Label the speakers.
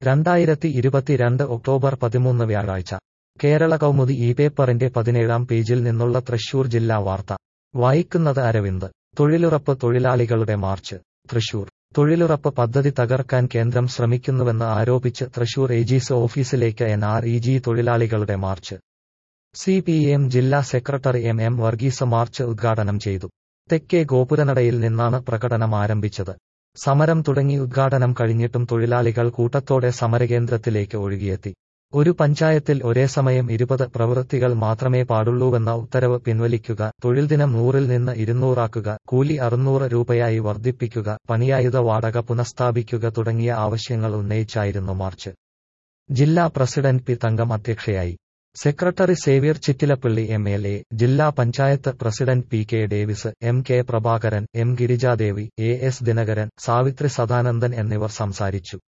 Speaker 1: രണ്ടായിരത്തി ഇരുപത്തിരണ്ട് ഒക്ടോബർ പതിമൂന്ന് വ്യാഴാഴ്ച കേരള കൗമുദി ഈ പേപ്പറിന്റെ പതിനേഴാം പേജിൽ നിന്നുള്ള തൃശൂർ ജില്ലാ വാർത്ത വായിക്കുന്നത് അരവിന്ദ് തൊഴിലുറപ്പ് തൊഴിലാളികളുടെ മാർച്ച് തൃശൂർ തൊഴിലുറപ്പ് പദ്ധതി തകർക്കാൻ കേന്ദ്രം ശ്രമിക്കുന്നുവെന്ന് ആരോപിച്ച് തൃശൂർ ഏജീസ് ഓഫീസിലേക്ക് എൻ ആർ ഇ ജി തൊഴിലാളികളുടെ മാർച്ച് സി പി എം ജില്ലാ secretary M M Varghese march ഉദ്ഘാടനം ചെയ്തു തെക്കേ ഗോപുരനടയിൽ നിന്നാണ് പ്രകടനം ആരംഭിച്ചത് സമരം തുടങ്ങി ഉദ്ഘാടനം കഴിഞ്ഞിട്ടും തൊഴിലാളികൾ കൂട്ടത്തോടെ സമരകേന്ദ്രത്തിലേക്ക് ഒഴുകിയെത്തി ഒരു പഞ്ചായത്തിൽ ഒരേ സമയം ഇരുപത് പ്രവൃത്തികൾ മാത്രമേ പാടുള്ളൂവെന്ന ഉത്തരവ് പിൻവലിക്കുക തൊഴിൽ ദിനം നൂറിൽ നിന്ന് ഇരുന്നൂറാക്കുക കൂലി അറുന്നൂറ് രൂപയായി വർദ്ധിപ്പിക്കുക പണിയായുധ വാടക പുനഃസ്ഥാപിക്കുക തുടങ്ങിയ ആവശ്യങ്ങൾ ഉന്നയിച്ചായിരുന്നു മാർച്ച് ജില്ലാ പ്രസിഡന്റ് പി തങ്കം അധ്യക്ഷയായി secretary Xavier Chittilappally M L A ജില്ലാ panchayat president P K Davis M K Prabhakaran M Girijadevi A S Dinakaran Savithri Sadanandan എന്നിവർ സംസാരിച്ചു